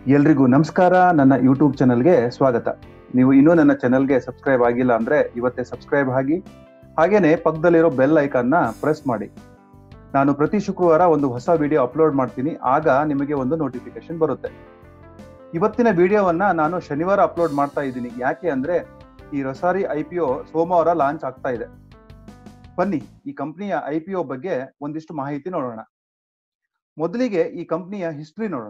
ಎಲ್ರಿಗೂ ನಮಸ್ಕಾರ ನನ್ನ ಯೂಟ್ಯೂಬ್ ಚಾನಲ್ಗೆ ಸ್ವಾಗತ ನೀವು ಇನ್ನೂ ನನ್ನ ಚಾನಲ್ಗೆ ಸಬ್ಸ್ಕ್ರೈಬ್ ಆಗಿಲ್ಲ ಅಂದ್ರೆ ಇವತ್ತೇ ಸಬ್ಸ್ಕ್ರೈಬ್ ಆಗಿ ಹಾಗೇನೆ ಪಕ್ಕದಲ್ಲಿರೋ ಬೆಲ್ ಐಕಾನ್ನ ಪ್ರೆಸ್ ಮಾಡಿ ನಾನು ಪ್ರತಿ ಶುಕ್ರವಾರ ಒಂದು ಹೊಸ ವಿಡಿಯೋ ಅಪ್ಲೋಡ್ ಮಾಡ್ತೀನಿ ಆಗ ನಿಮಗೆ ಒಂದು ನೋಟಿಫಿಕೇಶನ್ ಬರುತ್ತೆ ಇವತ್ತಿನ ವಿಡಿಯೋವನ್ನ ನಾನು ಶನಿವಾರ ಅಪ್ಲೋಡ್ ಮಾಡ್ತಾ ಇದ್ದೀನಿ ಯಾಕೆ ಅಂದ್ರೆ ಈ ರೊಸಾರಿ ಐ ಪಿ ಒ ಸೋಮವಾರ ಲಾಂಚ್ ಆಗ್ತಾ ಇದೆ ಬನ್ನಿ ಈ ಕಂಪನಿಯ ಐ ಪಿ ಒ ಬಗ್ಗೆ ಒಂದಿಷ್ಟು ಮಾಹಿತಿ ನೋಡೋಣ ಮೊದಲಿಗೆ ಈ ಕಂಪನಿಯ ಹಿಸ್ಟ್ರಿ ನೋಡೋಣ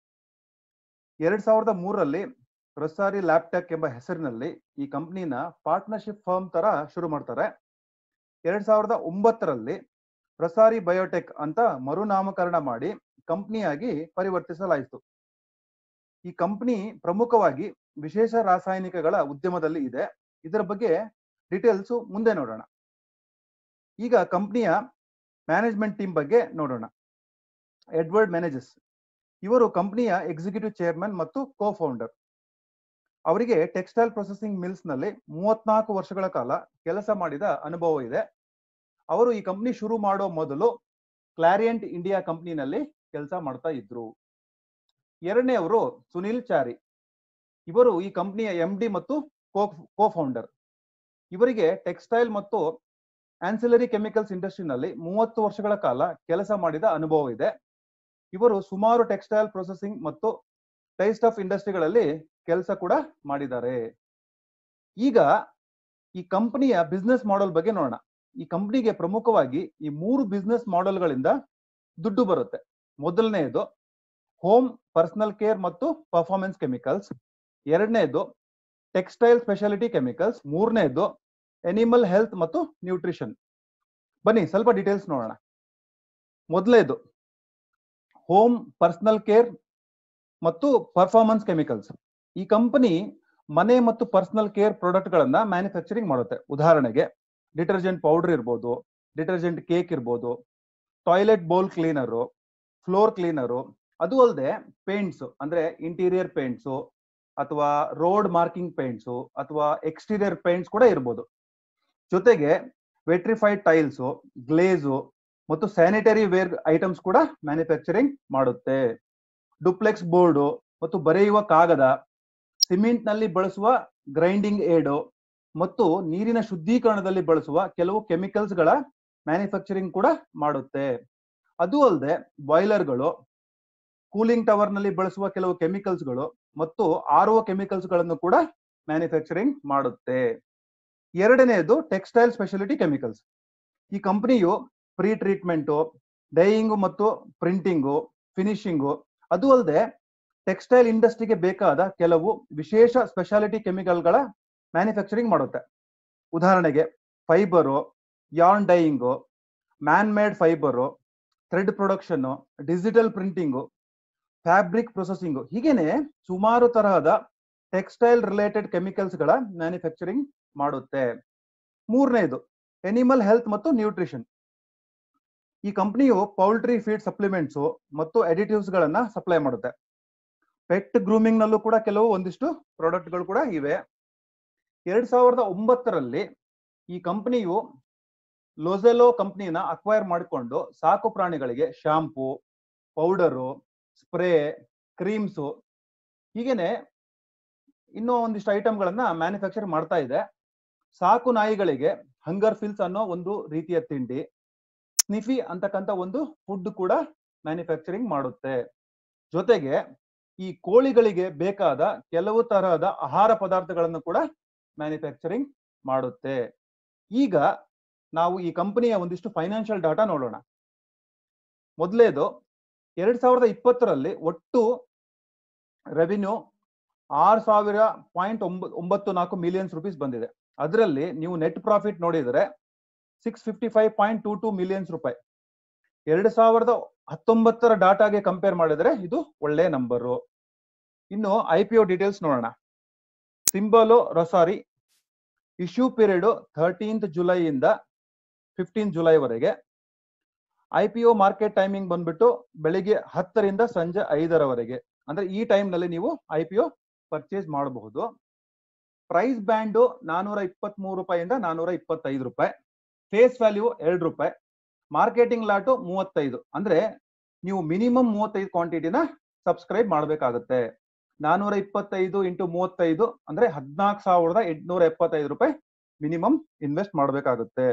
ಎರಡ್ ಸಾವಿರದ ಮೂರರಲ್ಲಿ ರೊಸಾರಿ ಲ್ಯಾಪ್ಟೆಕ್ ಎಂಬ ಹೆಸರಿನಲ್ಲಿ ಈ ಕಂಪನಿನ ಪಾರ್ಟ್ನರ್ಶಿಪ್ ಫರ್ಮ್ ತರ ಶುರು ಮಾಡ್ತಾರೆ ಎರಡ್ ಸಾವಿರದ ಒಂಬತ್ತರಲ್ಲಿ ರೊಸಾರಿ ಬಯೋಟೆಕ್ ಅಂತ ಮರುನಾಮಕರಣ ಮಾಡಿ ಕಂಪನಿಯಾಗಿ ಪರಿವರ್ತಿಸಲಾಯಿತು ಈ ಕಂಪನಿ ಪ್ರಮುಖವಾಗಿ ವಿಶೇಷ ರಾಸಾಯನಿಕಗಳ ಉದ್ಯಮದಲ್ಲಿ ಇದೆ ಇದರ ಬಗ್ಗೆ ಡೀಟೇಲ್ಸ್ ಮುಂದೆ ನೋಡೋಣ ಈಗ ಕಂಪನಿಯ ಮ್ಯಾನೇಜ್ಮೆಂಟ್ ಟೀಮ್ ಬಗ್ಗೆ ನೋಡೋಣ ಎಡ್ವರ್ಡ್ ಮ್ಯಾನೇಜಸ್ ಇವರು ಕಂಪನಿಯ ಎಕ್ಸಿಕ್ಯೂಟಿವ್ ಚೇರ್ಮನ್ ಮತ್ತು ಕೋ ಫೌಂಡರ್ ಅವರಿಗೆ ಟೆಕ್ಸ್ಟೈಲ್ ಪ್ರೊಸೆಸಿಂಗ್ ಮಿಲ್ಸ್ ನಲ್ಲಿ ಮೂವತ್ನಾಲ್ಕು ವರ್ಷಗಳ ಕಾಲ ಕೆಲಸ ಮಾಡಿದ ಅನುಭವ ಇದೆ ಅವರು ಈ ಕಂಪನಿ ಶುರು ಮಾಡೋ ಮೊದಲು ಕ್ಲಾರಿಯಂಟ್ ಇಂಡಿಯಾ ಕಂಪನಿನಲ್ಲಿ ಕೆಲಸ ಮಾಡ್ತಾ ಇದ್ರು ಎರಡನೆಯವರು ಸುನಿಲ್ ಚಾರಿ ಇವರು ಈ ಕಂಪನಿಯ ಎಂ ಡಿ ಮತ್ತು ಕೋ ಫೌಂಡರ್ ಇವರಿಗೆ ಟೆಕ್ಸ್ಟೈಲ್ ಮತ್ತು ಆನ್ಸಿಲರಿ ಕೆಮಿಕಲ್ಸ್ ಇಂಡಸ್ಟ್ರಿನಲ್ಲಿ ಮೂವತ್ತು ವರ್ಷಗಳ ಕಾಲ ಕೆಲಸ ಮಾಡಿದ ಅನುಭವ ಇದೆ ಇವರು ಸುಮಾರು ಟೆಕ್ಸ್ಟೈಲ್ ಪ್ರೊಸೆಸಿಂಗ್ ಮತ್ತು ಟೈಸ್ಟ್ ಆಫ್ ಇಂಡಸ್ಟ್ರಿಗಳಲ್ಲಿ ಕೆಲಸ ಕೂಡ ಮಾಡಿದ್ದಾರೆ ಈಗ ಈ ಕಂಪನಿಯ ಬಿಸ್ನೆಸ್ ಮಾಡೆಲ್ ಬಗ್ಗೆ ನೋಡೋಣ ಈ ಕಂಪನಿಗೆ ಪ್ರಮುಖವಾಗಿ ಈ ಮೂರು ಬಿಸ್ನೆಸ್ ಮಾಡೆಲ್ಗಳಿಂದ ದುಡ್ಡು ಬರುತ್ತೆ ಮೊದಲನೆಯದು ಹೋಮ್ ಪರ್ಸನಲ್ ಕೇರ್ ಮತ್ತು ಪರ್ಫಾರ್ಮೆನ್ಸ್ ಕೆಮಿಕಲ್ಸ್ ಎರಡನೇದು ಟೆಕ್ಸ್ಟೈಲ್ ಸ್ಪೆಷಾಲಿಟಿ ಕೆಮಿಕಲ್ಸ್ ಮೂರನೇದು ಎನಿಮಲ್ ಹೆಲ್ತ್ ಮತ್ತು ನ್ಯೂಟ್ರಿಷನ್ ಬನ್ನಿ ಸ್ವಲ್ಪ ಡೀಟೇಲ್ಸ್ ನೋಡೋಣ ಮೊದಲನೇದು ಹೋಮ್ ಪರ್ಸನಲ್ ಕೇರ್ ಮತ್ತು ಪರ್ಫಾರ್ಮೆನ್ಸ್ ಕೆಮಿಕಲ್ಸ್ ಈ ಕಂಪನಿ ಮನೆ ಮತ್ತು ಪರ್ಸನಲ್ ಕೇರ್ ಪ್ರಾಡಕ್ಟ್ ಗಳನ್ನ ಮ್ಯಾನುಫ್ಯಾಕ್ಚರಿಂಗ್ ಮಾಡುತ್ತೆ ಉದಾಹರಣೆಗೆ ಡಿಟರ್ಜೆಂಟ್ ಪೌಡರ್ ಇರ್ಬೋದು ಡಿಟರ್ಜೆಂಟ್ ಕೇಕ್ ಇರ್ಬೋದು toilet bowl cleaner floor cleaner ಅದು ಅಲ್ಲದೆ ಪೇಂಟ್ಸ್ ಅಂದ್ರೆ ಇಂಟೀರಿಯರ್ ಪೇಂಟ್ಸು ಅಥವಾ ರೋಡ್ ಮಾರ್ಕಿಂಗ್ ಪೇಂಟ್ಸು ಅಥವಾ ಎಕ್ಸ್ಟೀರಿಯರ್ ಪೇಂಟ್ಸ್ ಕೂಡ ಇರ್ಬೋದು ಜೊತೆಗೆ ವೆಟ್ರಿಫೈಡ್ ಟೈಲ್ಸು ಗ್ಲೇಸು ಮತ್ತು ಸ್ಯಾನಿಟರಿ ವೇರ್ ಐಟಮ್ಸ್ ಕೂಡ ಮ್ಯಾನುಫ್ಯಾಕ್ಚರಿಂಗ್ ಮಾಡುತ್ತೆ ಡುಪ್ಲೆಕ್ಸ್ ಬೋರ್ಡು ಮತ್ತು ಬರೆಯುವ ಕಾಗದ ಸಿಮೆಂಟ್ ನಲ್ಲಿ ಬಳಸುವ ಗ್ರೈಂಡಿಂಗ್ ಏಡು ಮತ್ತು ನೀರಿನ ಶುದ್ಧೀಕರಣದಲ್ಲಿ ಬಳಸುವ ಕೆಲವು ಕೆಮಿಕಲ್ಸ್ ಗಳ ಮ್ಯಾನುಫ್ಯಾಕ್ಚರಿಂಗ್ ಕೂಡ ಮಾಡುತ್ತೆ ಅದು ಅಲ್ಲದೆ ಬಾಯ್ಲರ್ಗಳು ಕೂಲಿಂಗ್ ಟವರ್ ನಲ್ಲಿ ಬಳಸುವ ಕೆಲವು ಕೆಮಿಕಲ್ಸ್ ಗಳು ಮತ್ತು ಆರ್ ಒ ಕೆಮಿಕಲ್ಸ್ ಗಳನ್ನು ಕೂಡ ಮ್ಯಾನುಫ್ಯಾಕ್ಚರಿಂಗ್ ಮಾಡುತ್ತೆ ಎರಡನೆಯದು ಟೆಕ್ಸ್ಟೈಲ್ ಸ್ಪೆಷಾಲಿಟಿ ಕೆಮಿಕಲ್ಸ್ ಈ ಕಂಪನಿಯು ಪ್ರೀ ಟ್ರೀಟ್ಮೆಂಟು ಡೈಯಿಂಗು ಮತ್ತು ಪ್ರಿಂಟಿಂಗು ಫಿನಿಶಿಂಗು ಅದು ಅಲ್ಲದೆ ಟೆಕ್ಸ್ಟೈಲ್ ಇಂಡಸ್ಟ್ರಿಗೆ ಬೇಕಾದ ಕೆಲವು ವಿಶೇಷ ಸ್ಪೆಷಾಲಿಟಿ ಕೆಮಿಕಲ್ಗಳ ಮ್ಯಾನುಫ್ಯಾಕ್ಚರಿಂಗ್ ಮಾಡುತ್ತೆ ಉದಾಹರಣೆಗೆ fibre yarn dyeing man made fibre thread production digital printing fabric processing ಹೀಗೇನೆ ಸುಮಾರು ತರಹದ ಟೆಕ್ಸ್ಟೈಲ್ ರಿಲೇಟೆಡ್ ಕೆಮಿಕಲ್ಸ್ ಗಳ ಮ್ಯಾನುಫ್ಯಾಕ್ಚರಿಂಗ್ ಮಾಡುತ್ತೆ ಮೂರನೇದು ಎನಿಮಲ್ ಹೆಲ್ತ್ ಮತ್ತು ನ್ಯೂಟ್ರಿಷನ್ ಈ ಕಂಪನಿಯು ಪೌಲ್ಟ್ರಿ ಫೀಡ್ ಸಪ್ಲಿಮೆಂಟ್ಸ್ ಮತ್ತು ಅಡಿಟಿವ್ಸ್ ಗಳನ್ನ ಸಪ್ಲೈ ಮಾಡುತ್ತೆ ಪೆಟ್ ಗ್ರೂಮಿಂಗ್ ನಲ್ಲೂ ಕೂಡ ಕೆಲವು ಒಂದಿಷ್ಟು ಪ್ರಾಡಕ್ಟ್ ಗಳು ಕೂಡ ಇವೆ ಎರಡ್ ಸಾವಿರದ ಒಂಬತ್ತರಲ್ಲಿ ಈ ಕಂಪನಿಯು ಲೋಸೆಲೋ ಕಂಪನಿನ ಅಕ್ವೈರ್ ಮಾಡಿಕೊಂಡು ಸಾಕು ಪ್ರಾಣಿಗಳಿಗೆ ಶಾಂಪೂ ಪೌಡರು ಸ್ಪ್ರೇ ಕ್ರೀಮ್ಸು ಹೀಗೇನೆ ಇನ್ನೂ ಒಂದಿಷ್ಟು ಐಟಮ್ಗಳನ್ನ ಮ್ಯಾನುಫ್ಯಾಕ್ಚರ್ ಮಾಡ್ತಾ ಇದೆ ಸಾಕು ನಾಯಿಗಳಿಗೆ ಹಂಗರ್ ಫಿಲ್ಸ್ ಅನ್ನೋ ಒಂದು ರೀತಿಯ ತಿಂಡಿ ಸ್ನಿಫಿ ಅಂತಕ್ಕಂಥ ಒಂದು ಫುಡ್ ಕೂಡ ಮ್ಯಾನುಫ್ಯಾಕ್ಚರಿಂಗ್ ಮಾಡುತ್ತೆ ಜೊತೆಗೆ ಈ ಕೋಳಿಗಳಿಗೆ ಬೇಕಾದ ಕೆಲವು ತರಹದ ಆಹಾರ ಪದಾರ್ಥಗಳನ್ನು ಕೂಡ ಮ್ಯಾನುಫ್ಯಾಕ್ಚರಿಂಗ್ ಮಾಡುತ್ತೆ ಈಗ ನಾವು ಈ ಕಂಪನಿಯ ಒಂದಿಷ್ಟು ಫೈನಾನ್ಷಿಯಲ್ ಡಾಟಾ ನೋಡೋಣ ಮೊದಲೇದು ಎರಡ್ ಸಾವಿರದ ಇಪ್ಪತ್ತರಲ್ಲಿ ಒಟ್ಟು ರೆವಿನ್ಯೂ ಆರು ಸಾವಿರ ಪಾಯಿಂಟ್ ಒಂಬತ್ತು ನಾಲ್ಕು ಮಿಲಿಯನ್ಸ್ ರುಪೀಸ್ ಬಂದಿದೆ ಅದರಲ್ಲಿ ನೀವು ನೆಟ್ ಪ್ರಾಫಿಟ್ ನೋಡಿದರೆ six fifty five point two two millions ರೂಪಾಯಿ ಎರಡು ಸಾವಿರದ ಹತ್ತೊಂಬತ್ತರ ಡಾಟಾಗೆ ಕಂಪೇರ್ ಮಾಡಿದರೆ ಇದು ಒಳ್ಳೆ ನಂಬರು ಇನ್ನು ಐ ಪಿ ಒ ಡೀಟೇಲ್ಸ್ ನೋಡೋಣ symbol Rossari issue period thirteenth ಜುಲೈಯಿಂದ ಫಿಫ್ಟೀನ್ ಜುಲೈವರೆಗೆ I P O market timing ಬಂದ್ಬಿಟ್ಟು ಬೆಳಿಗ್ಗೆ ಹತ್ತರಿಂದ ಸಂಜೆ ಐದರವರೆಗೆ ಅಂದ್ರೆ ಈ ಟೈಮ್ ನಲ್ಲಿ ನೀವು ಐ ಪಿ ಒ ಪರ್ಚೇಸ್ ಮಾಡಬಹುದು ಪ್ರೈಸ್ ಬ್ಯಾಂಡು ನಾನೂರ ಇಪ್ಪತ್ತ್ ಮೂರು ರೂಪಾಯಿಂದ ನಾನೂರ ಇಪ್ಪತ್ತೈದು ರೂಪಾಯಿ ಫೇಸ್ ವ್ಯಾಲ್ಯೂ ಎರಡು ರೂಪಾಯಿ ಮಾರ್ಕೆಟಿಂಗ್ ಲಾಟು ಮೂವತ್ತೈದು ಅಂದ್ರೆ ನೀವು ಮಿನಿಮಮ್ ಮೂವತ್ತೈದು ಕ್ವಾಂಟಿಟಿನ ಸಬ್ಸ್ಕ್ರೈಬ್ ಮಾಡಬೇಕಾಗುತ್ತೆ ನಾನೂರ ಇಪ್ಪತ್ತೈದು ಇಂಟು ಮೂವತ್ತೈದು ಅಂದ್ರೆ ಹದಿನಾಲ್ಕು ಸಾವಿರದ ಎಂಟುನೂರ ಎಪ್ಪತ್ತೈದು ರೂಪಾಯಿ ಮಿನಿಮಮ್ ಇನ್ವೆಸ್ಟ್ ಮಾಡಬೇಕಾಗುತ್ತೆ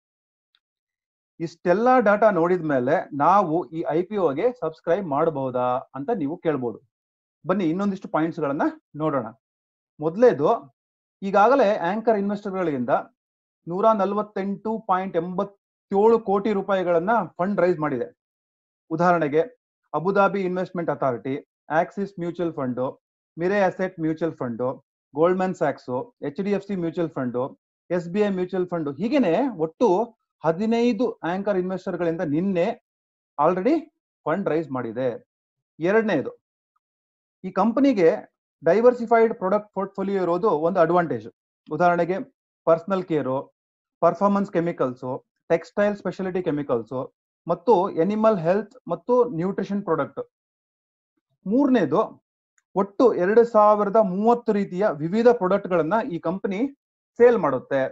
ಇಷ್ಟೆಲ್ಲ ಡಾಟಾ ನೋಡಿದ ಮೇಲೆ ನಾವು ಈ ಐ ಪಿ ಒಗೆ ಸಬ್ಸ್ಕ್ರೈಬ್ ಮಾಡಬಹುದಾ ಅಂತ ನೀವು ಕೇಳ್ಬೋದು ಬನ್ನಿ ಇನ್ನೊಂದಿಷ್ಟು ಪಾಯಿಂಟ್ಸ್ ಗಳನ್ನ ನೋಡೋಣ ಮೊದಲೇದು ಈಗಾಗಲೇ ಆಂಕರ್ ಇನ್ವೆಸ್ಟರ್ಗಳಿಂದ ನೂರ ನಲವತ್ತೆಂಟು ಪಾಯಿಂಟ್ ಎಂಬತ್ತೇಳು ಕೋಟಿ ರೂಪಾಯಿಗಳನ್ನ ಫಂಡ್ ರೈಸ್ ಮಾಡಿದೆ ಉದಾಹರಣೆಗೆ Abu Dhabi investment authority Axis mutual fund Mirae asset mutual fund Goldman ಸ್ಯಾಕ್ಸು H D F C mutual fund S B I mutual fund ಹೀಗೇನೆ ಒಟ್ಟು ಹದಿನೈದು ಆಂಕರ್ ಇನ್ವೆಸ್ಟರ್ಗಳಿಂದ ನಿನ್ನೆ ಆಲ್ರೆಡಿ ಫಂಡ್ ರೈಸ್ ಮಾಡಿದೆ ಎರಡನೇದು ಈ ಕಂಪನಿಗೆ ಡೈವರ್ಸಿಫೈಡ್ ಪ್ರಾಡಕ್ಟ್ ಪೋರ್ಟ್ಫೋಲಿಯೋ ಇರೋದು ಒಂದು ಅಡ್ವಾಂಟೇಜ್ ಉದಾಹರಣೆಗೆ personal care performance chemicals textile speciality chemicals ಮತ್ತು ಎನಿಮಲ್ ಹೆಲ್ತ್ ಮತ್ತು ನ್ಯೂಟ್ರಿಷನ್ ಪ್ರಾಡಕ್ಟ್ ಮೂರನೇದು ಒಟ್ಟು ಎರಡು ಸಾವಿರದ ಮೂವತ್ತು ರೀತಿಯ ವಿವಿಧ ಪ್ರಾಡಕ್ಟ್ ಗಳನ್ನ ಈ ಕಂಪನಿ ಸೇಲ್ ಮಾಡುತ್ತೆ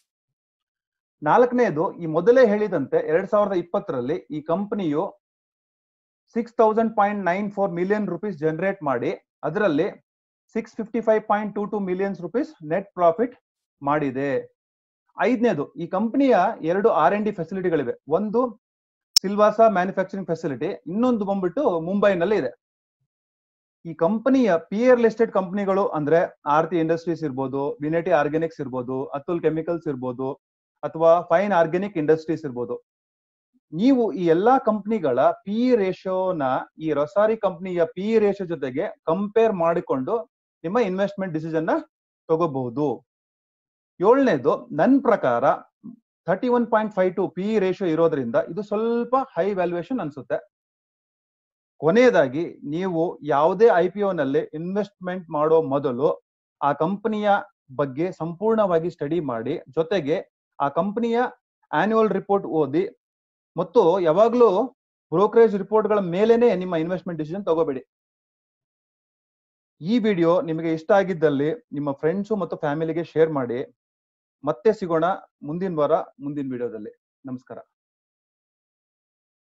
ನಾಲ್ಕನೇದು ಈ ಮೊದಲೇ ಹೇಳಿದಂತೆ ಎರಡ್ ಸಾವಿರದ ಇಪ್ಪತ್ತರಲ್ಲಿ ಈ ಕಂಪನಿಯು six thousand point nine four million rupees generate ಮಾಡಿ ಅದರಲ್ಲಿ six fifty five point two two millions rupees net profit ಮಾಡಿದೆ ಐದನೇದು ಈ ಕಂಪನಿಯ ಎರಡು ಆರ್ ಎನ್ ಡಿ ಫೆಸಿಲಿಟಿಗಳಿವೆ ಒಂದು ಸಿಲ್ವಾಸಾ ಮ್ಯಾನುಫ್ಯಾಕ್ಚರಿಂಗ್ ಫೆಸಿಲಿಟಿ ಇನ್ನೊಂದು ಬಂದ್ಬಿಟ್ಟು ಮುಂಬೈನಲ್ಲಿ ಇದೆ ಈ ಕಂಪನಿಯ ಪಿ ಆರ್ ಲಿಸ್ಟೆಡ್ ಕಂಪನಿಗಳು ಅಂದ್ರೆ ಆರ್ತಿ ಇಂಡಸ್ಟ್ರೀಸ್ ಇರ್ಬೋದು ವಿನೆಟಿ ಆರ್ಗ್ಯಾನಿಕ್ಸ್ ಇರ್ಬೋದು ಅತುಲ್ ಕೆಮಿಕಲ್ಸ್ ಇರ್ಬೋದು ಅಥವಾ ಫೈನ್ ಆರ್ಗ್ಯಾನಿಕ್ ಇಂಡಸ್ಟ್ರೀಸ್ ಇರ್ಬೋದು ನೀವು ಈ ಎಲ್ಲಾ ಕಂಪನಿಗಳ ಪಿ ರೇಷಿಯೋನ ಈ ರೊಸಾರಿ ಕಂಪನಿಯ ಪಿ ರೇಷಿಯೋ ಜೊತೆಗೆ ಕಂಪೇರ್ ಮಾಡಿಕೊಂಡು ನಿಮ್ಮ ಇನ್ವೆಸ್ಟ್ಮೆಂಟ್ ಡಿಸಿಷನ್ ನ ತಗೋಬಹುದು ಏಳನೇದು ನನ್ನ ಪ್ರಕಾರ thirty one point five two P ratio ಇರೋದ್ರಿಂದ ಇದು ಸ್ವಲ್ಪ ಹೈ ವ್ಯಾಲ್ಯೂಯೇಷನ್ ಅನ್ಸುತ್ತೆ ಕೊನೆಯದಾಗಿ ನೀವು ಯಾವುದೇ ಐ ಪಿ ನಲ್ಲಿ ಇನ್ವೆಸ್ಟ್ಮೆಂಟ್ ಮಾಡೋ ಮೊದಲು ಆ ಕಂಪನಿಯ ಬಗ್ಗೆ ಸಂಪೂರ್ಣವಾಗಿ ಸ್ಟಡಿ ಮಾಡಿ ಜೊತೆಗೆ ಆ ಕಂಪನಿಯ ಆನ್ಯುವಲ್ ರಿಪೋರ್ಟ್ ಓದಿ ಮತ್ತು ಯಾವಾಗ್ಲೂ ಬ್ರೋಕರೇಜ್ ರಿಪೋರ್ಟ್ಗಳ ಮೇಲೇನೆ ನಿಮ್ಮ ಇನ್ವೆಸ್ಟ್ಮೆಂಟ್ ಡಿಸಿಷನ್ ತಗೋಬೇಡಿ ಈ ವಿಡಿಯೋ ನಿಮಗೆ ಇಷ್ಟ ಆಗಿದ್ದಲ್ಲಿ ನಿಮ್ಮ ಫ್ರೆಂಡ್ಸು ಮತ್ತು ಫ್ಯಾಮಿಲಿಗೆ ಶೇರ್ ಮಾಡಿ ಮತ್ತೆ ಸಿಗೋಣ ಮುಂದಿನ ವಾರ ಮುಂದಿನ ವಿಡಿಯೋದಲ್ಲಿ ನಮಸ್ಕಾರ